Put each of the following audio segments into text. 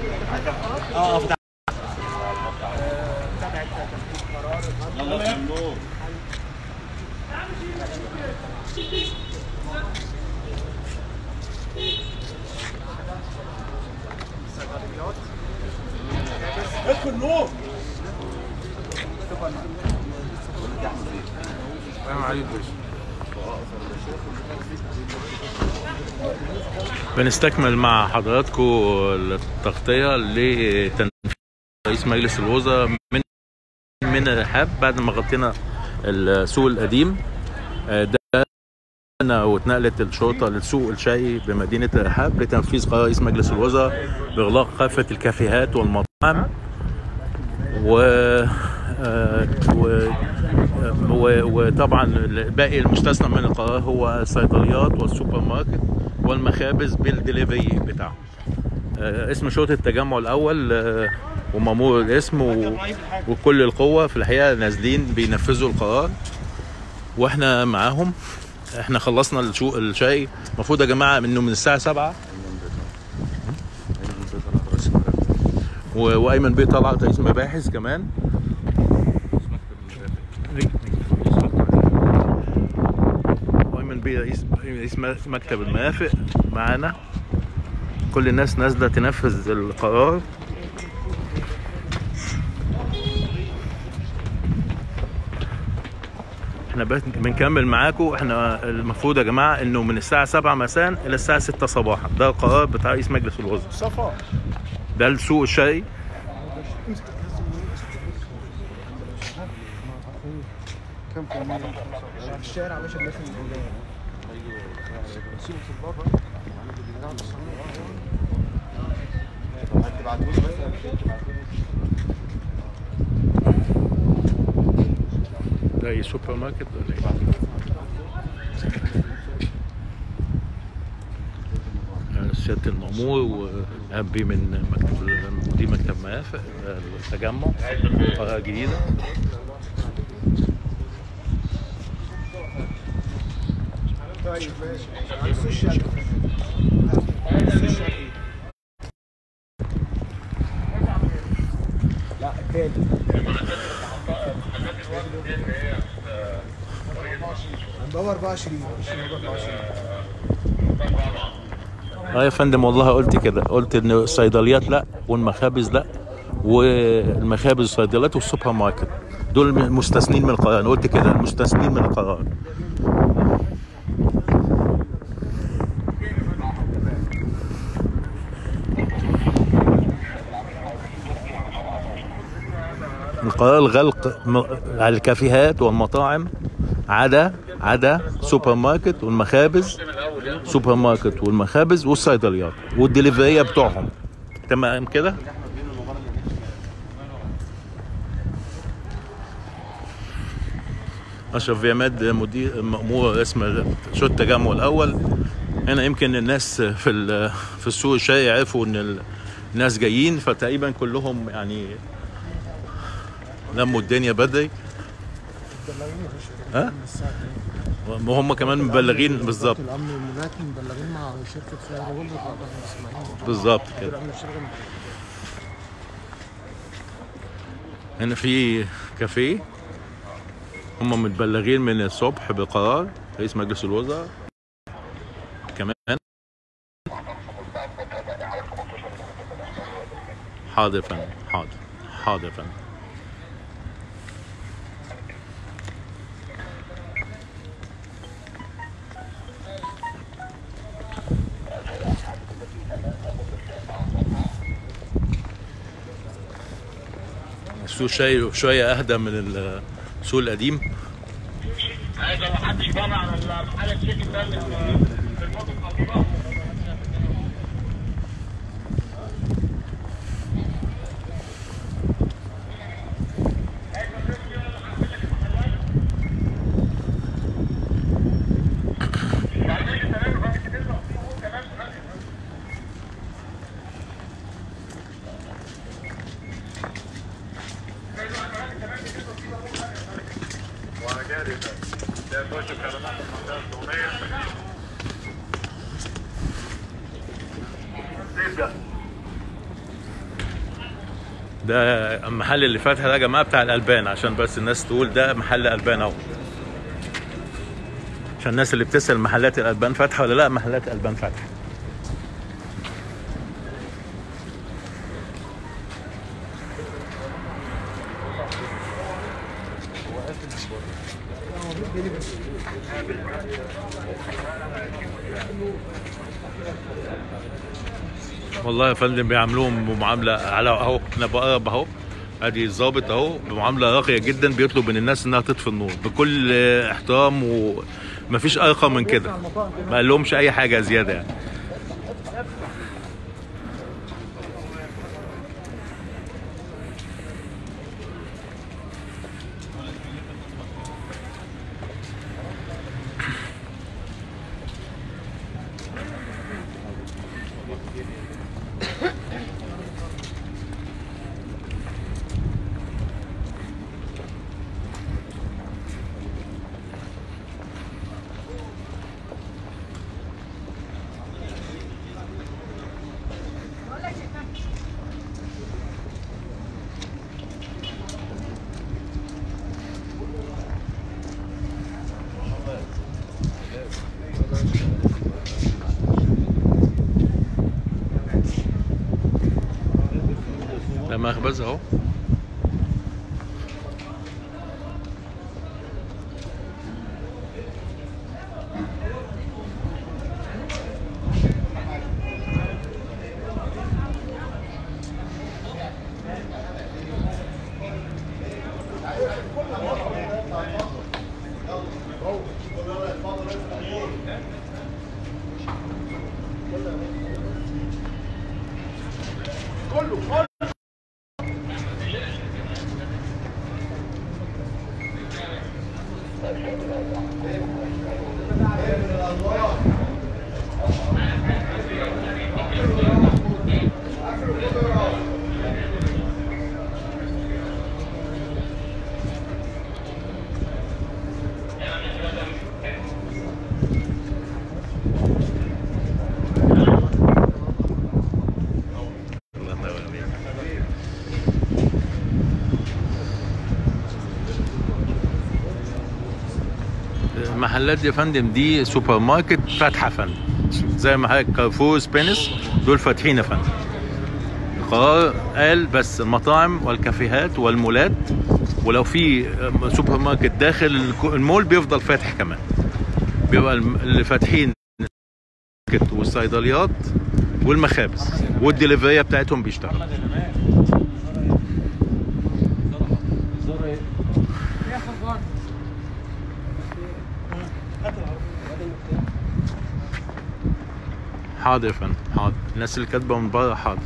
اه فتح يلا في النور ادخل نور بنستكمل مع حضراتكم التغطية لتنفيذ رئيس مجلس الوزراء من من الرحاب بعد ما غطينا السوق القديم آه، ده أنا واتنقلت الشرطة للسوق الشاي بمدينة الرحاب لتنفيذ قرار رئيس مجلس الوزراء بإغلاق كافة الكافيهات والمطاعم و آه، و و- وطبعا باقي المستثنى من القرار هو الصيدليات والسوبر ماركت والمخابز بالدليفري بتاعهم آه، اسم شرطة التجمع الأول آه، ومأمور الاسم و- وكل القوة في الحقيقة نازلين بينفذوا القرار واحنا معاهم احنا خلصنا السوق الشاي المفروض يا جماعة انه من الساعة 7 و- وايمن بيه طلعت رئيس مباحث كمان وايمن بيه رئيس رئيس مكتب المرافق معانا كل الناس نازله تنفذ القرار احنا بس بنكمل معاكم احنا المفروض يا جماعه انه من الساعه 7 مساء الى الساعه 6 صباحا ده القرار بتاع رئيس مجلس الوزراء صفا ده السوق الشرقي كم في المية؟ في الشارع مش الناس اللي قدام سيبوا في البابا هتبعتولي بس ده ايه سوبر ماركت ولا ايه؟ آه، سيادة المأمور وأبي من مكتب مدير مكتب مرافق آه، التجمع قرية جديدة طيب ماشي على السوق الشرقي على السوق الشرقي لا التاني عند بابا 24 مش بابا 24 اه يا فندم والله قلت كده قلت ان الصيدليات لا والمخابز لا والمخابز والصيدليات والسوبر ماركت دول المستثنين من القرار انا قلت كده المستثنين من القرار القرار الغلق م- على الكافيهات والمطاعم عدا عدا سوبر ماركت والمخابز سوبر ماركت والمخابز والصيدليات والدليفريه بتوعهم تمام كده اشرف عماد مدير مأمور اسم شو التجمع الاول هنا يمكن الناس في ال- في السوق الشرقي يعرفوا ان الناس جايين فتقريبا كلهم يعني لموا الدنيا بدري ها وهم كمان مبلغين بالظبط الامن والملاك مبلغين مع شركه فلاير وولد اسماعيل بالظبط كده الامن الشركه هنا في كافيه هم متبلغين من الصبح بقرار رئيس مجلس الوزراء كمان حاضر يا فندم حاضر حاضر يا فندم السوق شوية شوية أهدى من السوق القديم عايز ما حدش بره على محل الشيكن ده اللي في الموضوع القديمه وانا جاري ده ده بوش كلمات المنطقه الصوميه نبدا ده المحل اللي فاتح ده يا جماعه بتاع الالبان عشان بس الناس تقول ده محل البان اهو عشان الناس اللي بتسال محلات الالبان فاتحه ولا لا محلات الالبان فاتحه والله يا فندم بيعاملوهم بمعامله على اهو انا بقرب اهو ادي الظابط اهو بمعامله راقيه جدا بيطلب من الناس انها تطفي النور بكل احترام ومفيش ارقى من كده ما قال لهمش اي حاجه زياده يعني ده مخبز اهو الله ينور عليك. المحلات دي يا فندم دي سوبر ماركت فاتحه يا فندم زي ما حضرتك كارفور سبينس دول فاتحين يا فندم القرار قال بس المطاعم والكافيهات والمولات ولو في سوبر ماركت داخل الك- المول بيفضل فاتح كمان بيبقى الم- اللي فاتحين الماركت والصيدليات والمخابز والدليفريه بتاعتهم بيشتغلوا حاضر يا فندم حاضر الناس اللي كاتبه من بره حاضر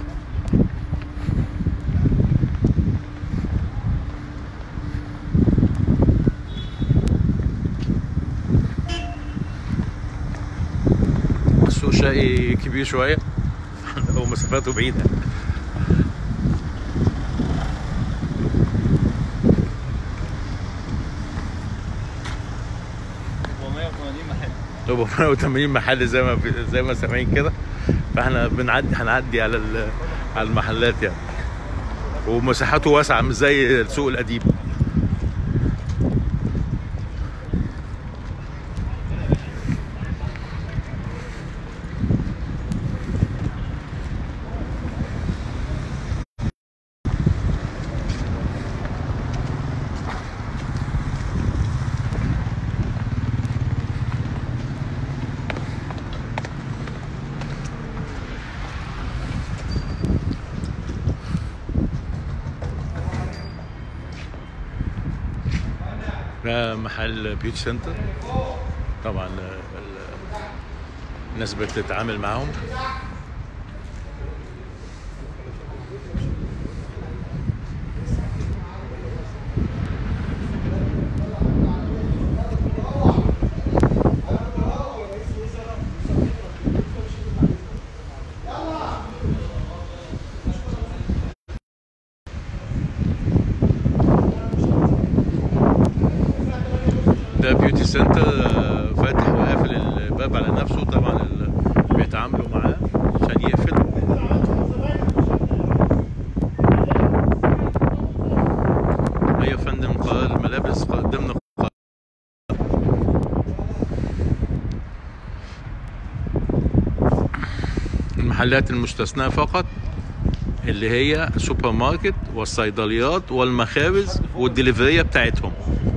السوق شقي كبير شويه ومسافاته بعيده محل 480 محل زي ما زي ما سامعين كده فاحنا بنعدي هنعدي على ال- على المحلات يعني ومساحته واسعه مش زي السوق القديم ده محل بيوتي سنتر طبعا ال- الناس بتتعامل معاهم ده بيوتي سنتر آه، فاتح وقافل الباب على نفسه طبعا ال- بيتعاملوا معاه عشان يقفل المحلات المستثناة فقط اللي هي السوبر ماركت والصيدليات والمخابز والدليفرية بتاعتهم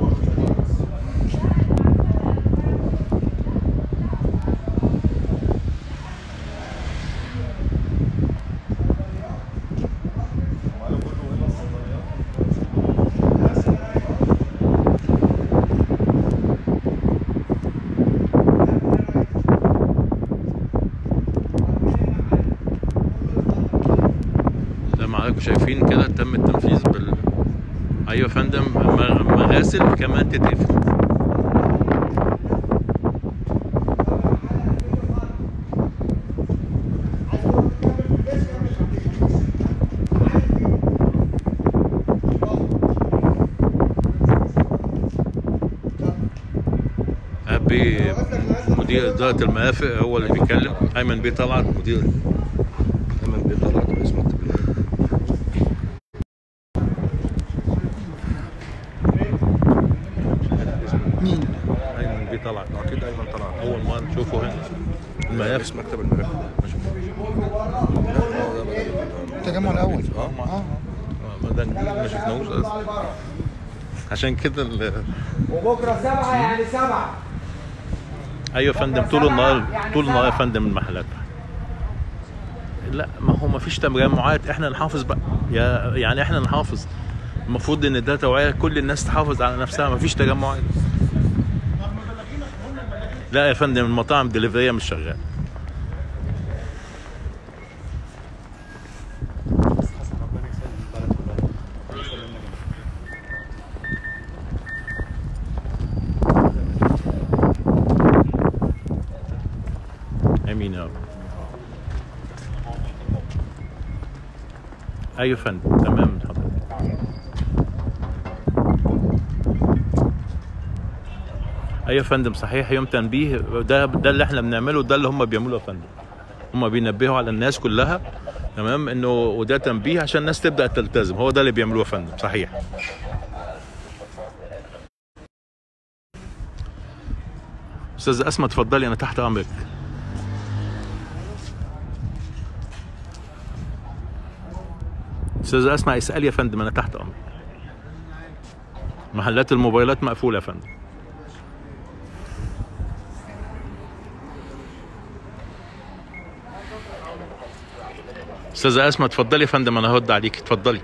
زي ما حضراتكم شايفين كده تم التنفيذ بال ايوه يا فندم م- مغاسل كمان تتقفل أبي مدير إدارة المرافق هو اللي بيتكلم أيمن بيه طلعت مدير ايمن بيطلع رئيس مكتب الإدارة. مين؟ أيمن بيه طلعت اكيد ايمن طلع أول ما نشوفه هنا المرافق رئيس مكتب المرافق التجمع الاول اه اه ما ده جديد ما شفناهوش أصلا عشان كده ال- وبكره سبعه يعني سبعه ايوه يا فندم طول النهار طول النهار يا فندم المحلات لا ما هو ما فيش تجمعات احنا نحافظ بقى يا يعني احنا نحافظ المفروض ان ده توعيه كل الناس تحافظ على نفسها ما فيش تجمعات لا يا فندم المطاعم دليفريه مش شغال امين يا رب ايوه يا فندم تمام حضرتك ايوه يا فندم صحيح يوم تنبيه ده ده اللي احنا بنعمله ده اللي هم بيعملوه يا فندم هم بينبهوا على الناس كلها تمام انه وده تنبيه عشان الناس تبدا تلتزم هو ده اللي بيعملوه يا فندم صحيح استاذ اسماء اتفضلي انا تحت امرك استاذ اسمع اسال يا فندم انا تحت امرك محلات الموبايلات مقفوله يا فندم استاذه اسماء اتفضلي يا فندم انا هرد عليك اتفضلي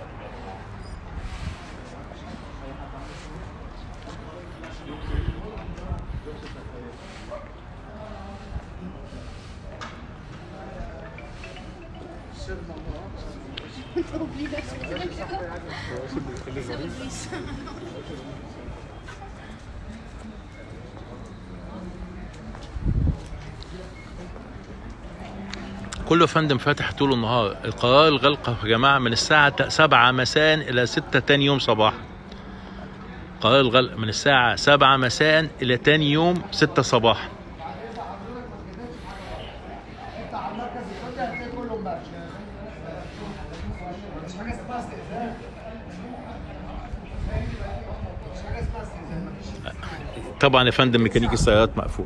كله يا فندم فاتح طول النهار القرار الغلق يا جماعة من الساعة سبعة مساء إلى ستة تاني يوم صباحا قرار الغلق من الساعة سبعة مساء إلى تاني يوم ستة صباحا طبعا يا فندم ميكانيكي السيارات مقفول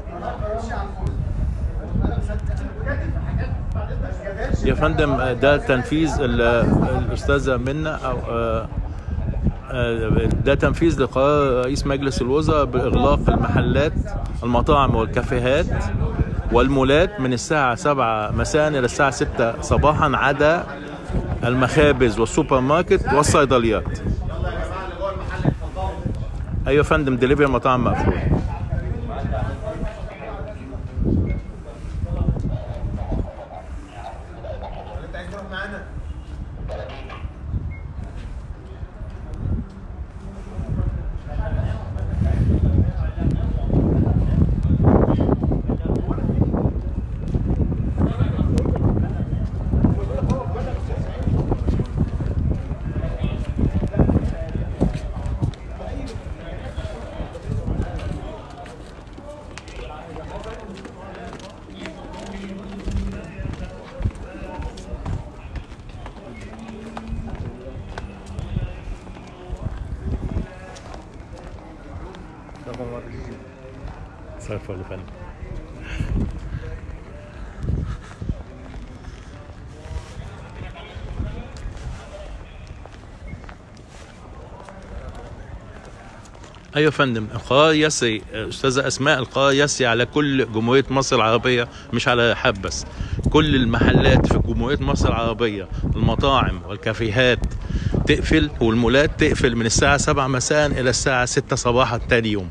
يا فندم ده تنفيذ ال- الاستاذه منى او آه، آه، ده تنفيذ لقرار رئيس مجلس الوزراء باغلاق المحلات المطاعم والكافيهات والمولات من الساعه 7 مساء الى الساعه 6 صباحا عدا المخابز والسوبر ماركت والصيدليات ايوه يا فندم دليفري المطاعم مقفول صرف ولا فندم ايوه يا فندم القرار يسري استاذه اسماء القرار يسري على كل جمهوريه مصر العربيه مش على حب بس كل المحلات في جمهوريه مصر العربيه المطاعم والكافيهات تقفل والمولات تقفل من الساعه 7 مساء الى الساعه 6 صباحا تاني يوم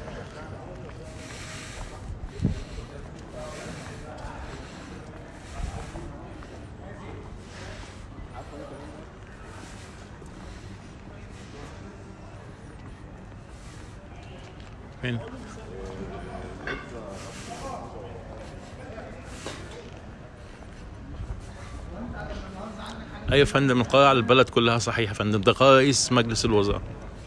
فين ايوه يا فندم القرار على البلد كلها صحيح يا فندم ده قرار رئيس مجلس الوزراء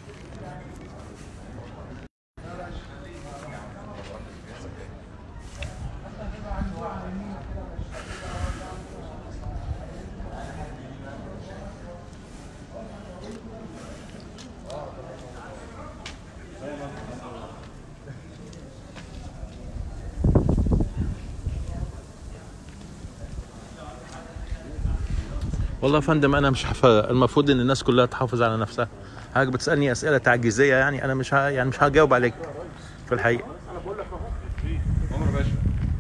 والله يا فندم انا مش هفرق المفروض ان الناس كلها تحافظ على نفسها حضرتك بتسالني اسئله تعجيزيه يعني انا مش ه... يعني مش هجاوب عليك في الحقيقه عمر باشا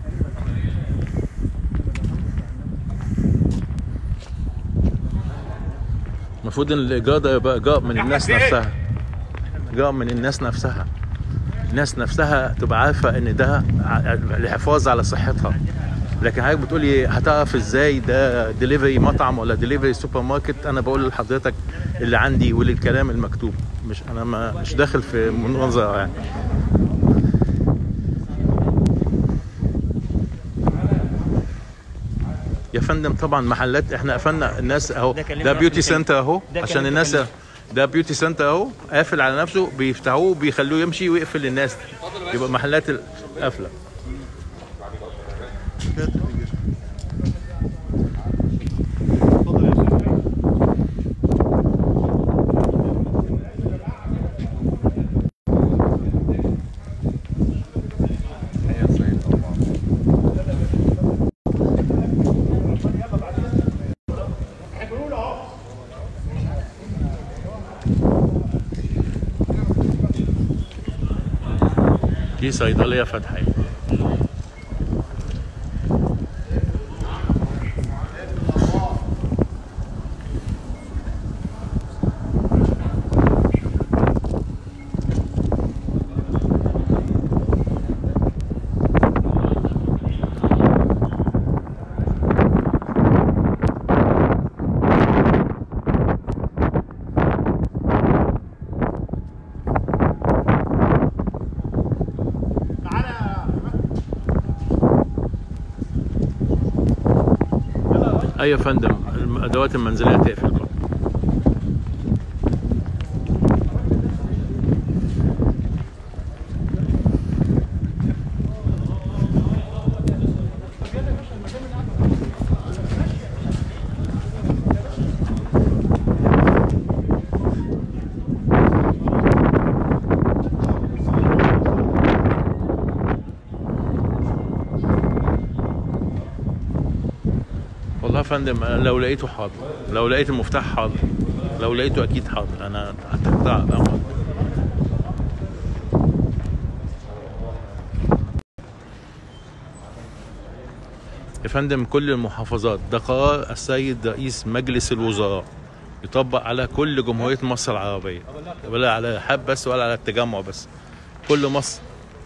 المفروض ان الايجار ده يبقى ايجار من الناس نفسها ايجار من الناس نفسها الناس نفسها تبقى عارفه ان ده ع- الحفاظ على صحتها لكن حضرتك بتقولي هتعرف ازاي ده دليفري مطعم ولا دليفري سوبر ماركت انا بقول لحضرتك اللي عندي وللكلام المكتوب مش انا ما مش داخل في مناظره يعني يا فندم طبعا محلات احنا قفلنا الناس اهو ده بيوتي سنتر اهو عشان الناس ده بيوتي سنتر اهو قافل على نفسه بيفتحوه بيخلوه يمشي ويقفل للناس يبقى محلات قافله هي السيد طبعا دي صيدليه فاتحه ايوه يا فندم الادوات المنزليه تقفل برضه والله يا فندم أنا لو لقيته حاضر لو لقيت المفتاح حاضر لو لقيته اكيد حاضر انا هتقطع الامر يا فندم كل المحافظات ده قرار السيد رئيس مجلس الوزراء يطبق على كل جمهورية مصر العربية ولا على حب بس ولا على التجمع بس كل مصر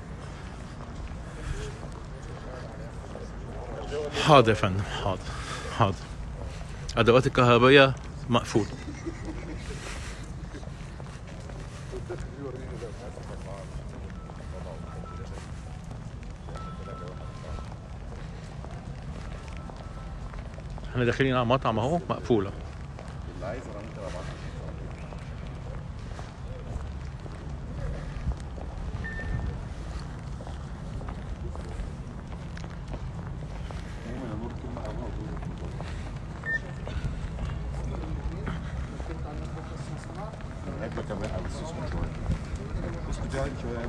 حاضر يا فندم حاضر حاضر ادوات الكهربائيه مقفوله احنا داخلين على مطعم اهو مقفوله اللي عايز انا ممكن ابعت بحب كمان على الصوص من شويه الصوص بتاعي شويه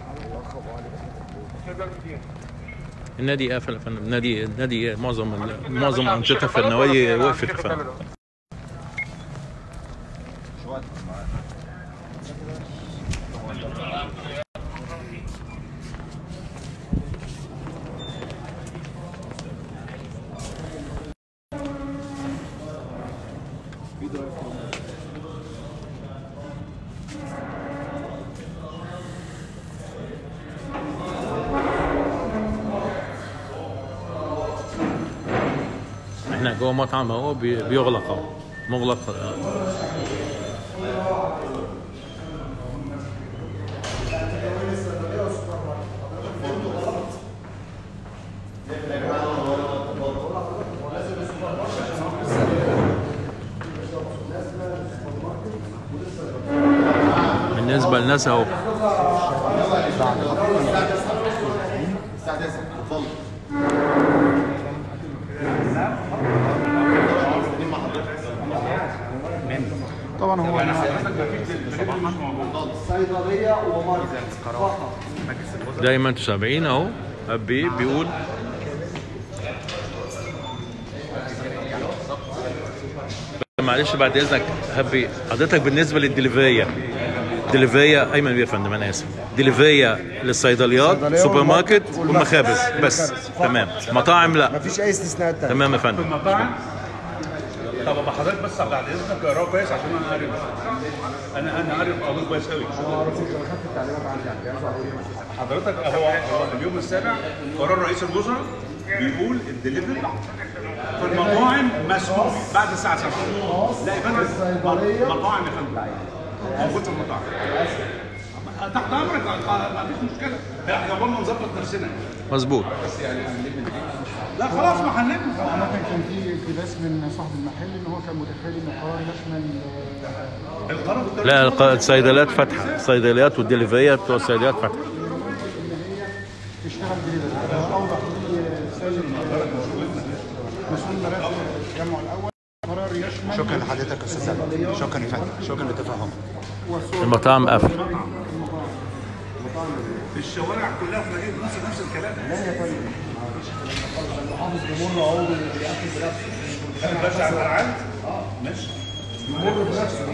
النادي قافل يا فندم النادي النادي معظم ال- معظم الانشطه في النوادي وقفت يا فندم شويه معاك احنا جوه مطعم اهو بي- بيغلق اهو مغلق آه. بالنسبه للناس اهو طبعا هو صيدليه ومرض فقط دايما انتوا سامعين اهو ابي بيقول معلش بعد اذنك هبي حضرتك بالنسبه للدليفريه دليفريه ايمن بيه يا فندم انا اسف دليفريه للصيدليات صيدلية سوبر ماركت والمخبز. والمخابز والمخابز. بس فقط. تمام مطاعم لا مفيش اي استثناءات تانية تمام يا فندم المطاعم طب ابقى حضرتك بس بعد اذنك اقراه كويس عشان انا قاري انا انا قاري القانون كويس قوي حضرتك هو هو اليوم السابع قرار رئيس الوزراء بيقول الدليفري في المطاعم مسموح بعد الساعه 7 لا يا فندم مطاعم يا فندم موجود في المطاعم تحت امرك ما فيش مشكله احنا قلنا نظبط نفسنا مظبوط لا خلاص ما هنلم عامة كان في اقتباس من صاحب المحل ان هو كان متخيل ان القرار يشمل آه، القرار بالتالي لا الق- الصيدليات فاتحه الصيدليات والدليفريات بتوع الصيدليات فاتحه تشتغل دليفري اوضح لي سيد مسؤول مرافق التجمع الاول قرار يشمل شكرا لحضرتك يا استاذ علي. شكرا يا فندم شكرا لتفهمك المطاعم قافله في الشوارع كلها في مدينه نصر نفس الكلام حافظ بمر عضو بيقفل بنفسه بس على العالم ماشي بمر بنفسه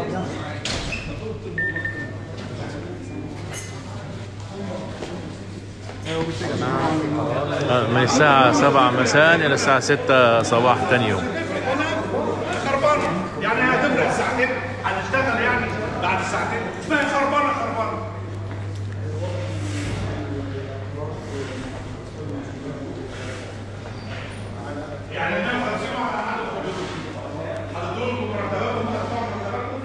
آه، من الساعه 7 مساء الى الساعه 6 صباح ثاني يوم خربانه يعني هتبرق ساعتين هنشتغل يعني بعد ساعتين ما هي خربانه خربانه يعني 150 واحد عندهم هتدوهم مرتباتهم هتدفعوا مرتباتهم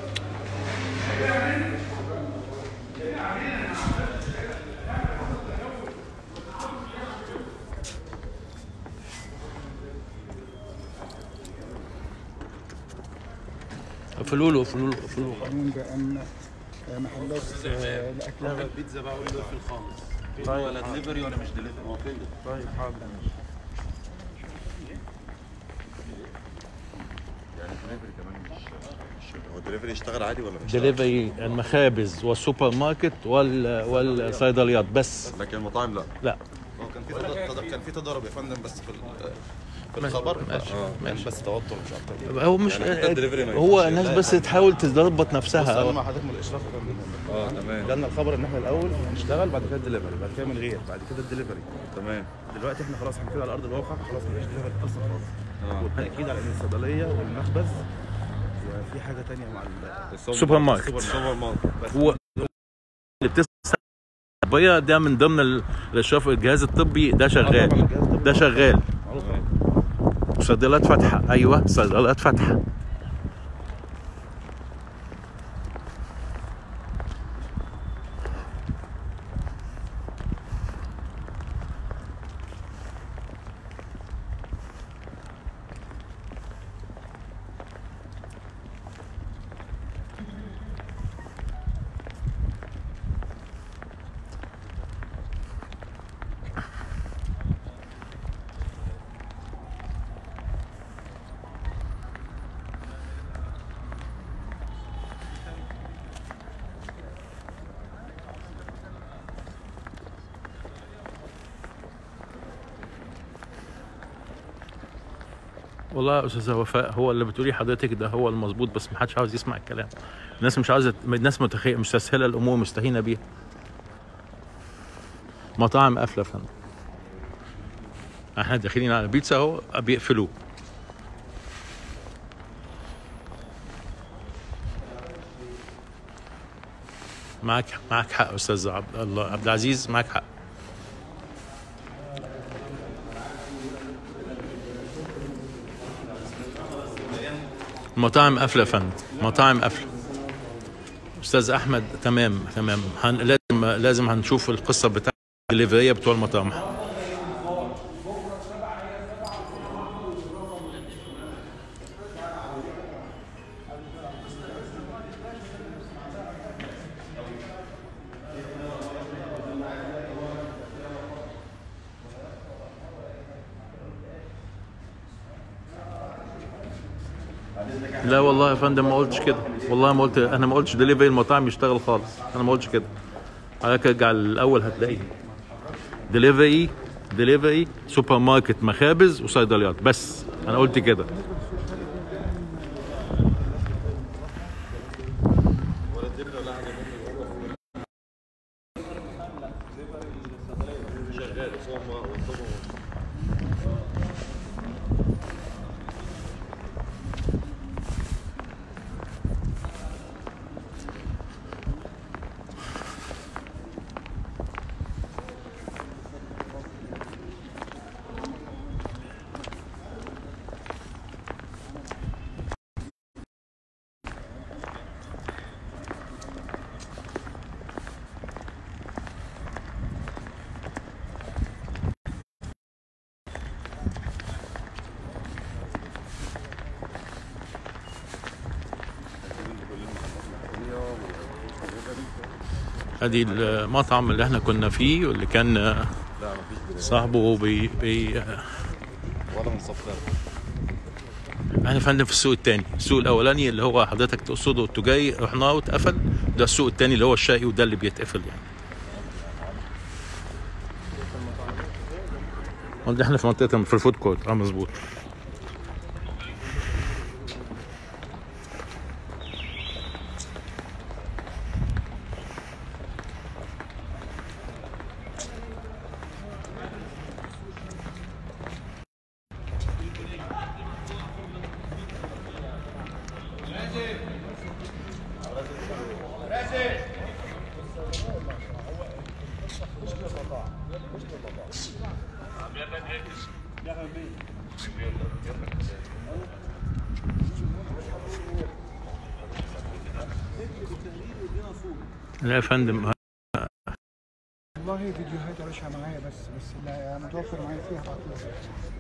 قفلوا له قفلوا له قفلوا له قانون بان آه، محلات آه، الاكل البيتزا بقى قول له في الخالص طيب ولا دليفري ولا مش دليفري طيب حاضر يعني دليفري كمان مش مش هو دليفري يشتغل عادي ولا مش دليفري المخابز والسوبر ماركت وال والصيدليات بس لكن المطاعم لا لا هو كان في تضارب كان في تضارب يا فندم بس في ال- في الخبر ماشي، اه ماشي. بس توتر مش اكتر هو مش يعني حتى الدليفري ما هو ينفعش. الناس لا، بس حاجة. تحاول تظبط بص نفسها انا مع حضرتك من الاشراف يا فندم اه تمام جالنا الخبر ان احنا الاول هنشتغل بعد كده الدليفري بعد كده من غير بعد كده الدليفري تمام دلوقتي احنا خلاص احنا كده على ارض الواقع خلاص مفيش دليفري اصلا خالص اه والتاكيد على ان الصيدليه والمخبز وفي حاجه تانية مع ال- سوبر ماركت سوبر ماركت بس هو اللي بتسمع الطبية ده من ضمن ال- الاشراف الجهاز الطبي ده شغال ده شغال صيدليات فاتحه ايوه صيدليات فاتحه والله يا استاذه وفاء هو اللي بتقولي حضرتك ده هو المظبوط بس ما حدش عاوز يسمع الكلام الناس مش عاوزه الناس متخيل مستسهله الامور مستهينه بيها مطاعم قافله يا فندم احنا داخلين على بيتزا اهو بيقفلوه معاك معاك حق استاذ عبد الله عبد العزيز معاك حق المطاعم قافله يا فندم مطاعم قافله استاذ احمد تمام تمام هن لازم لازم هنشوف القصه بتاع الليفريه بتوع المطاعم لا والله يا فندم ما قلتش كده والله ما قلت انا ما قلتش دليفري المطاعم يشتغل خالص انا ما قلتش كده حضرتك ارجع الاول هتلاقيه دليفري دليفري سوبر ماركت مخابز وصيدليات بس انا قلت كده ادي المطعم اللي احنا كنا فيه واللي كان صاحبه بي, بي ولا من صف احنا يا فندم في السوق الثاني السوق الاولاني اللي هو حضرتك تقصده التجاري رحناه واتقفل ده السوق الثاني اللي هو الشقي وده اللي بيتقفل يعني وده احنا في منطقه في الفود كورت اه مظبوط لا يا فندم والله فيديوهات يا باشا معايا بس بس اللي متوفر معايا فيها هبعتلك.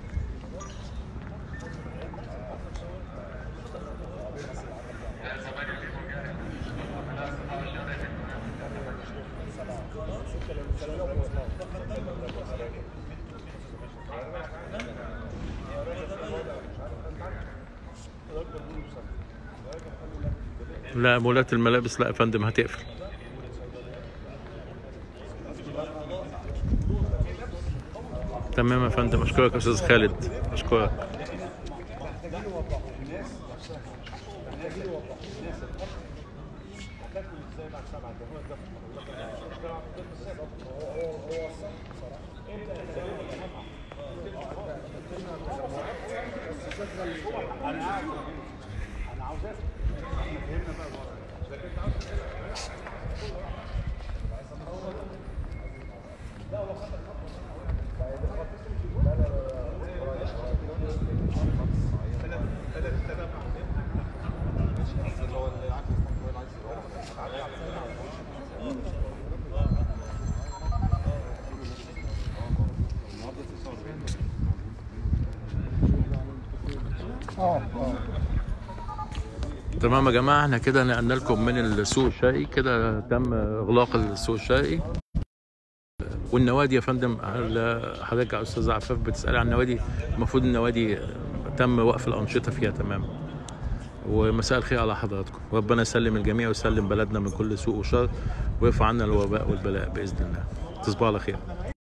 لا مولات الملابس لا يا فندم هتقفل تمام يا فندم اشكرك يا استاذ خالد اشكرك اه اه تمام يا جماعه احنا كده نقلنا لكم من السوق الشرقي كده تم اغلاق السوق الشرقي والنوادي يا فندم على- حضرتك يا استاذ عفاف بتسالي عن النوادي المفروض النوادي تم وقف الانشطه فيها تمام ومساء الخير على حضراتكم ربنا يسلم الجميع ويسلم بلدنا من كل سوء وشر ويرفع عنا الوباء والبلاء باذن الله تصبحوا على خير